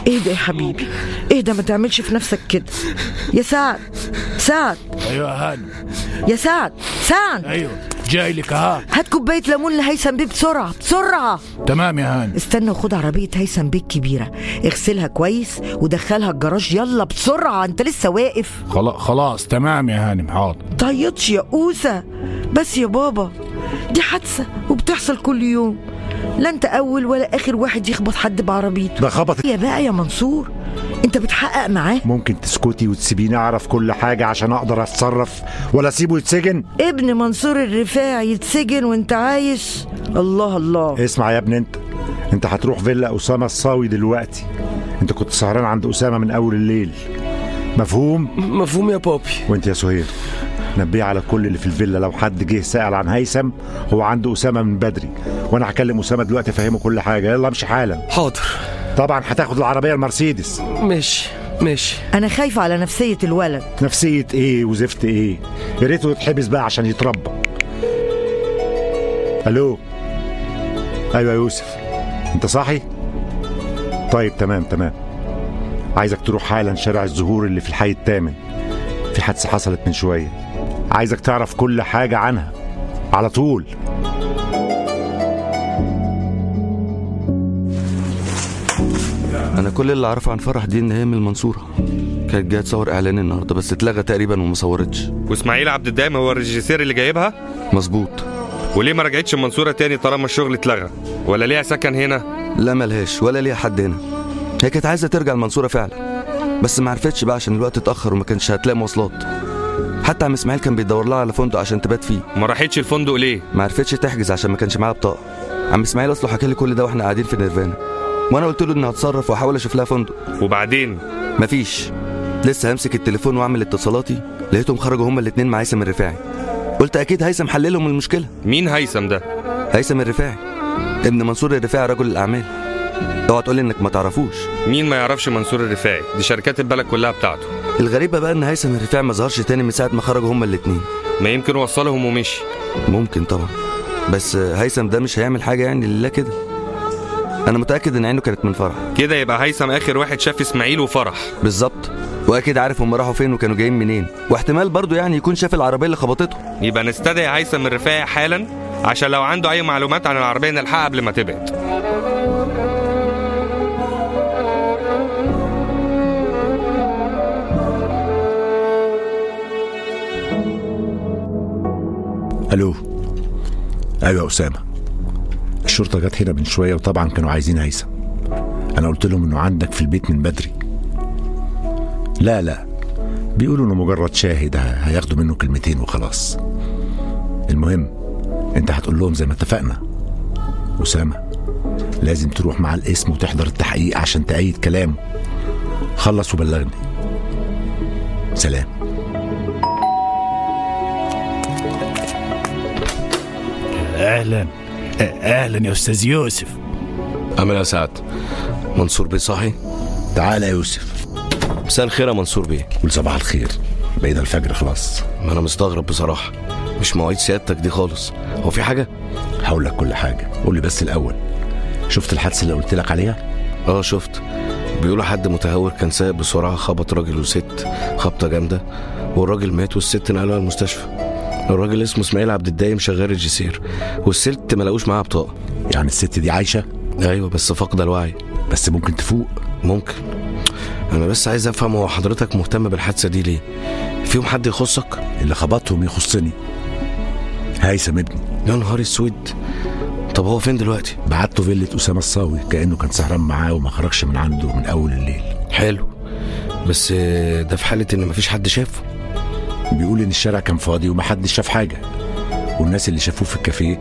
اهدى يا حبيبي اهدى ما تعملش في نفسك كده يا سعد سعد ايوه يا هانم يا سعد سعد ايوه جاي لك ها هات كوبايه ليمون لهيثم بيه بسرعه بسرعه تمام يا هانم استنى وخد عربيه هيثم بيه الكبيره اغسلها كويس ودخلها الجراج يلا بسرعه انت لسه واقف خلاص خلاص تمام يا هانم حاضر طيطش يا أوسة بس يا بابا دي حادثة وبتحصل كل يوم لا انت أول ولا آخر واحد يخبط حد بعربيته ده خبط يا بقى يا منصور انت بتحقق معاه ممكن تسكتي وتسيبيني اعرف كل حاجة عشان اقدر اتصرف ولا اسيبه يتسجن ابن منصور الرفاعي يتسجن وانت عايش الله الله اسمع يا ابني انت انت هتروح فيلا اسامة الصاوي دلوقتي انت كنت سهران عند اسامة من اول الليل مفهوم مفهوم يا بابي وانت يا سهير نبيه على كل اللي في الفيلا لو حد جه سأل عن هيثم هو عنده أسامة من بدري وأنا هكلم أسامة دلوقتي أفهمه كل حاجة يلا امشي حالا حاضر طبعا هتاخد العربية المرسيدس ماشي ماشي انا خايفة على نفسية الولد نفسية إيه وزفت إيه يا ريته يتحبس بقى عشان يتربى ألو أيوة يا يوسف أنت صاحي؟ طيب تمام تمام عايزك تروح حالا شارع الزهور اللي في الحي الثامن في حادثة حصلت من شوية عايزك تعرف كل حاجة عنها على طول انا كل اللي اعرفه عن فرح دي ان هي من المنصوره كانت جايه تصور اعلان النهارده بس اتلغى تقريبا وما صورتش واسماعيل عبد الدايم هو الريجيسير اللي جايبها مظبوط وليه ما رجعتش المنصوره تاني طالما الشغل اتلغى ولا ليها سكن هنا لا ملهاش ولا ليها حد هنا هي كانت عايزه ترجع المنصوره فعلا بس ما عرفتش بقى عشان الوقت اتاخر وما كانش هتلاقي مواصلات حتى عم اسماعيل كان بيدور لها على فندق عشان تبات فيه ما راحتش الفندق ليه ما عرفتش تحجز عشان ما كانش معاها بطاقه عم اسماعيل اصله حكى لي كل ده واحنا قاعدين في نيرفانا وانا قلت له اني هتصرف واحاول اشوف لها فندق وبعدين مفيش لسه همسك التليفون واعمل اتصالاتي لقيتهم خرجوا هما الاتنين مع هيثم الرفاعي قلت اكيد هيثم حللهم المشكله مين هيثم ده هيثم الرفاعي ابن منصور الرفاعي رجل الاعمال اوعى تقول لي انك ما تعرفوش مين ما يعرفش منصور الرفاعي دي شركات البلد كلها بتاعته الغريبه بقى ان هيثم الرفاعي ما ظهرش تاني من ساعه ما خرجوا هما الاتنين ما يمكن وصلهم ومشي ممكن طبعا بس هيثم ده مش هيعمل حاجه يعني لله كده انا متاكد ان عينه كانت من فرح كده يبقى هيثم اخر واحد شاف اسماعيل وفرح بالظبط واكيد عارف هم راحوا فين وكانوا جايين منين واحتمال برضه يعني يكون شاف العربيه اللي خبطته يبقى نستدعي هيثم الرفاعي حالا عشان لو عنده اي معلومات عن العربيه نلحقها قبل ما تبعد ألو أيوة يا أسامة الشرطة جت هنا من شوية وطبعا كانوا عايزين هيثم أنا قلت لهم إنه عندك في البيت من بدري لا لا بيقولوا إنه مجرد شاهد ه- هياخدوا منه كلمتين وخلاص المهم أنت هتقول لهم زي ما اتفقنا أسامة لازم تروح مع الاسم وتحضر التحقيق عشان تأيد كلامه خلص وبلغني سلام اهلا اهلا يا استاذ يوسف عامل يا سعد منصور بيه صاحي تعالى يا يوسف مساء الخير يا منصور بيه قول صباح الخير بقينا الفجر خلاص ما انا مستغرب بصراحه مش مواعيد سيادتك دي خالص هو في حاجه هقول لك كل حاجة قول لي بس الأول شفت الحادثة اللي قلت لك عليها؟ اه شفت بيقولوا حد متهور كان سايق بسرعه خبط راجل وست خبطه جامده والراجل مات والست نقلوها المستشفى الراجل اسمه اسماعيل عبد الدايم شغال ريجيسير والست ما لقوش معاها بطاقه يعني الست دي عايشة ايوه بس فاقده الوعي بس ممكن تفوق ممكن انا بس عايز افهم هو حضرتك مهتم بالحادثه دي ليه فيهم حد يخصك اللي خبطهم يخصني هيثم ابني يا نهار اسود طب هو فين دلوقتي بعته فيلة أسامة الصاوي كأنه كان سهران معاه وما خرجش من عنده من أول الليل حلو بس آه، ده في حاله ان مفيش حد شافه بيقول إن الشارع كان فاضي ومحدش شاف حاجة والناس اللي شافوه في الكافيه